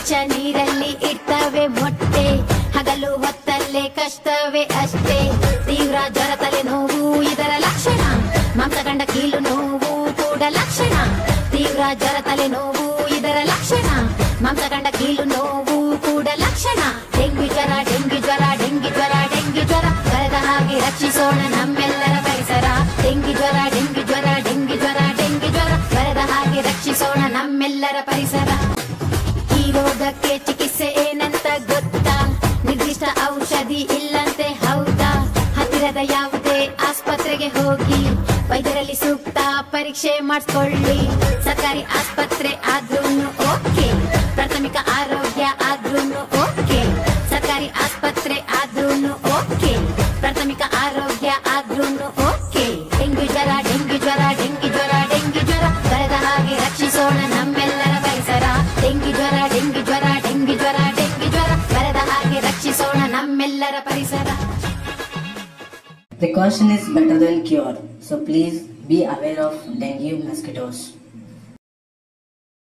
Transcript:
ಸ್ವಚ್ಛ ನೀರಲ್ಲಿ ಇಡ್ತವೆ ಮೊಟ್ಟೆ ಹಗಲು ಹೊತ್ತಲ್ಲೇ ಕಷ್ಟವೇ ಅಷ್ಟೇ ತೀವ್ರ ಜ್ವರ ತಲೆ ನೋವು ಇದರ ಲಕ್ಷಣ ಮಾಂಸಗಂಡ ಕೀಲು ನೋವು ಕೂಡ ಲಕ್ಷಣ ತೀವ್ರ ಜ್ವರ ತಲೆ ನೋವು ಇದರ ಲಕ್ಷಣ ಮಾಂಸಗಂಡ ಕೀಲು ನೋವು ಕೂಡ ಲಕ್ಷಣ ಡೆಂಗ್ಯೂ ಜ್ವರ ಡೆಂಗ್ಯೂ ಜ್ವರ ಡೆಂಗ್ಯೂ ಜ್ವರ ಡೆಂಗ್ಯೂ ಜ್ವರ ಬರದ ಹಾಗೆ ರಕ್ಷಿಸೋಣ ನಮ್ಮೆಲ್ಲರ ಪರಿಸರ ಡೆಂಗ್ಯೂ ಜ್ವರ ಡೆಂಗ್ಯೂ ಜ್ವರ ಡೆಂಗ್ಯೂ ಜ್ವರ ಡೆಂಗ್ಯೂ ಜ್ವರ ಬರದ ಹಾಗೆ ರಕ್ಷಿಸೋಣ ನಮ್ಮೆಲ್ಲರ ಪರಿಸರ ಈ ರೋಗಕ್ಕೆ ಚಿಕಿತ್ಸೆ ಏನಂತ ಗೊತ್ತಾ ನಿರ್ದಿಷ್ಟ ಔಷಧಿ ಇಲ್ಲಂತೆ ಹೌದಾ ಹತ್ತಿರದ ಯಾವುದೇ ಆಸ್ಪತ್ರೆಗೆ ಹೋಗಿ ವೈದ್ಯರಲ್ಲಿ ಸೂಕ್ತ ಪರೀಕ್ಷೆ ಮಾಡಿಸ್ಕೊಳ್ಳಿ ಸರ್ಕಾರಿ ಆಸ್ಪತ್ರೆ ಆದ್ರೂನು ಓಕೆ ಪ್ರಾಥಮಿಕ ಆರೋಗ್ಯ ಆದ್ರೂನು ಓಕೆ ಸರ್ಕಾರಿ ಆಸ್ಪತ್ರೆ ಆದ್ರೂನು ಓಕೆ ಪ್ರಾಥಮಿಕ ಆರೋಗ್ಯ ಆದ್ರೂನು ಓಕೆ ಡೆಂಗ್ಯೂ ಜ್ವರ ಡೆಂಗ್ಯೂ ಜ್ವರ ಡೆಂಗ್ಯೂ ಜ್ವರ ಡೆಂಗ್ಯೂ ಜ್ವರ ಬರದ ಹಾಗೆ ರಕ್ಷಿಸೋಣ ನಮ್ಮೆಲ್ಲರ ಪರಿಸರ ಡೆಂಗ್ಯೂ ಜ್ವರ ಡೆಂಗ್ಯೂ ಜ್ವರ ಡೆಂಗ್ಯೂ ಜ್ವರ ಡೆಂಗ್ಯೂ ಜ್ವರ ಬರದ ಹಾಗೆ ರಕ್ಷಿಸೋಣ ನಮ್ಮೆಲ್ಲರ ಪರಿಸರ Precaution is better than cure, so please be aware of dengue mosquitoes.